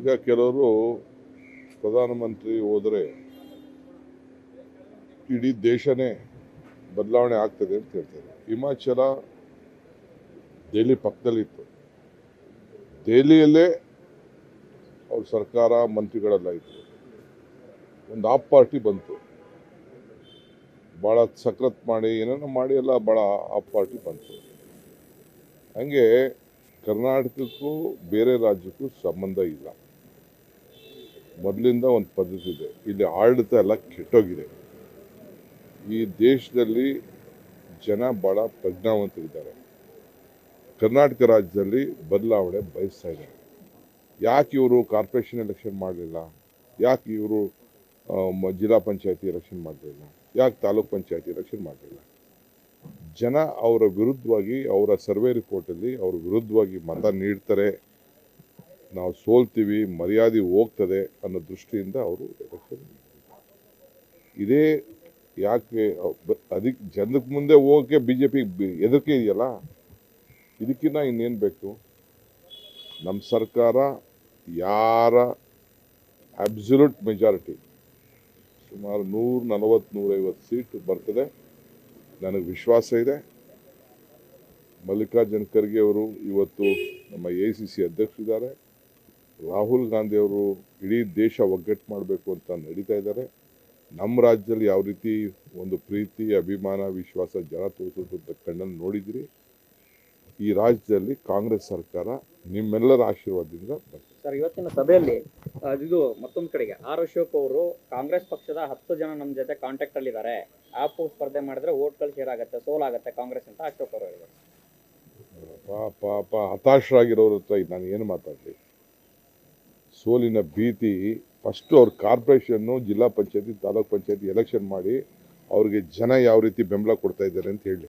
ಈಗ ಕೆಲವರು ಪ್ರಧಾನಮಂತ್ರಿ ಹೋದರೆ ಇಡೀ ದೇಶನೇ ಬದಲಾವಣೆ ಆಗ್ತದೆ ಅಂತ ಹೇಳ್ತಾರೆ ಹಿಮಾಚಲ ದೆಹಲಿ ಪಕ್ಕದಲ್ಲಿತ್ತು ದೆಹಲಿಯಲ್ಲೇ ಅವ್ರ ಸರ್ಕಾರ ಮಂತ್ರಿಗಳೆಲ್ಲ ಇತ್ತು ಒಂದು ಆಪ್ ಪಾರ್ಟಿ ಬಂತು ಭಾಳ ಸಕ್ರತ್ ಮಾಡಿ ಏನೇನೋ ಮಾಡಿ ಎಲ್ಲ ಭಾಳ ಆಪ್ ಪಾರ್ಟಿ ಬಂತು ಹಂಗೆ ಕರ್ನಾಟಕಕ್ಕೂ ಬೇರೆ ರಾಜ್ಯಕ್ಕೂ ಸಂಬಂಧ ಇಲ್ಲ ಮೊದಲಿಂದ ಒಂದು ಪದ್ಧತಿ ಇದೆ ಇಲ್ಲಿ ಆಡಳಿತ ಎಲ್ಲ ಕೆಟ್ಟೋಗಿದೆ ಈ ದೇಶದಲ್ಲಿ ಜನ ಭಾಳ ಪ್ರಜ್ಞಾವಂತರಿದ್ದಾರೆ ಕರ್ನಾಟಕ ರಾಜ್ಯದಲ್ಲಿ ಬದಲಾವಣೆ ಬಯಸ್ತಾ ಇದ್ದಾರೆ ಯಾಕೆ ಇವರು ಕಾರ್ಪೊರೇಷನ್ ಎಲೆಕ್ಷನ್ ಮಾಡಲಿಲ್ಲ ಯಾಕೆ ಇವರು ಜಿಲ್ಲಾ ಪಂಚಾಯತಿ ಎಲೆಕ್ಷನ್ ಮಾಡಲಿಲ್ಲ ಯಾಕೆ ತಾಲೂಕ್ ಪಂಚಾಯತಿ ಎಲೆಕ್ಷನ್ ಮಾಡಲಿಲ್ಲ ಜನ ಅವರ ವಿರುದ್ಧವಾಗಿ ಅವರ ಸರ್ವೆ ರಿಪೋರ್ಟಲ್ಲಿ ಅವ್ರ ವಿರುದ್ಧವಾಗಿ ಮತ ನೀಡ್ತಾರೆ ನಾವು ಸೋಲ್ತೀವಿ ಮರ್ಯಾದೆ ಹೋಗ್ತದೆ ಅನ್ನೋ ದೃಷ್ಟಿಯಿಂದ ಅವರು ಎಲೆಕ್ಷನ್ ಇದೇ ಯಾಕೆ ಅದಕ್ಕೆ ಜನಕ್ಕೆ ಮುಂದೆ ಹೋಗೋಕ್ಕೆ ಬಿ ಜೆ ಪಿ ಹೆದರಿಕೆ ಇದೆಯಲ್ಲ ಇದಕ್ಕಿಂತ ಇನ್ನೇನು ಬೇಕು ನಮ್ಮ ಸರ್ಕಾರ ಯಾರ ಅಬ್ಸಲ್ಯೂಟ್ ಮೆಜಾರಿಟಿ ಸುಮಾರು ನೂರ ನಲವತ್ತು ನೂರೈವತ್ತು ಸೀಟ್ ಬರ್ತದೆ ನನಗೆ ವಿಶ್ವಾಸ ಇದೆ ಮಲ್ಲಿಕಾರ್ಜುನ್ ಖರ್ಗೆ ಅವರು ಇವತ್ತು ನಮ್ಮ ಎ ಸಿ ಸಿ ಅಧ್ಯಕ್ಷರಿದ್ದಾರೆ ರಾಹುಲ್ ಗಾಂಧಿ ಅವರು ಇಡೀ ದೇಶ ಒಗ್ಗಟ್ಟು ಮಾಡಬೇಕು ಅಂತ ನಡೀತಾ ಇದ್ದಾರೆ ನಮ್ಮ ರಾಜ್ಯದಲ್ಲಿ ಯಾವ ರೀತಿ ಒಂದು ಪ್ರೀತಿ ಅಭಿಮಾನ ವಿಶ್ವಾಸ ಜನ ತೋರಿಸೋದು ಕಣ್ಣನ್ನು ನೋಡಿದಿರಿ ಈ ರಾಜ್ಯದಲ್ಲಿ ಕಾಂಗ್ರೆಸ್ ಸರ್ಕಾರ ನಿಮ್ಮೆಲ್ಲರ ಆಶೀರ್ವಾದದಿಂದ ಬರ್ತದೆ ಸರ್ ಇವತ್ತಿನ ಸಭೆಯಲ್ಲಿ ಆ, ಇದು ಮತ್ತೊಂದು ಕಡೆಗೆ ಆರ್ ಅಶೋಕ್ ಅವರು ಕಾಂಗ್ರೆಸ್ ಪಕ್ಷದ ಹತ್ತು ಜನ ನಮ್ಮ ಜೊತೆ ಕಾಂಟ್ಯಾಕ್ಟ್ ಅಲ್ಲಿ ಇದ್ದಾರೆ ಆಪ್ ಸ್ಪರ್ಧೆ ಮಾಡಿದ್ರೆ ಓಟ್ಗಳು ಶೇರ್ ಆಗುತ್ತೆ ಸೋಲಾಗುತ್ತೆ ಕಾಂಗ್ರೆಸ್ ಅಂತ ಅಶೋಕ್ ಅವರು ಹೇಳಿದ್ದಾರೆ ಪಾಪ ಪಾಪ ಹತಾಶರಾಗಿರೋರ ಹತ್ರ ನಾನು ಏನು ಮಾತಾಡಲಿ ಸೋಲಿನ ಭೀತಿ ಫಸ್ಟು ಅವ್ರ ಕಾರ್ಪೊರೇಷನ್ನು ಜಿಲ್ಲಾ ಪಂಚಾಯತಿ ತಾಲೂಕ್ ಪಂಚಾಯತಿ ಎಲೆಕ್ಷನ್ ಮಾಡಿ ಅವ್ರಿಗೆ ಜನ ಯಾವ ರೀತಿ ಬೆಂಬಲ ಕೊಡ್ತಾ ಇದ್ದಾರೆ ಅಂತ ಹೇಳಿ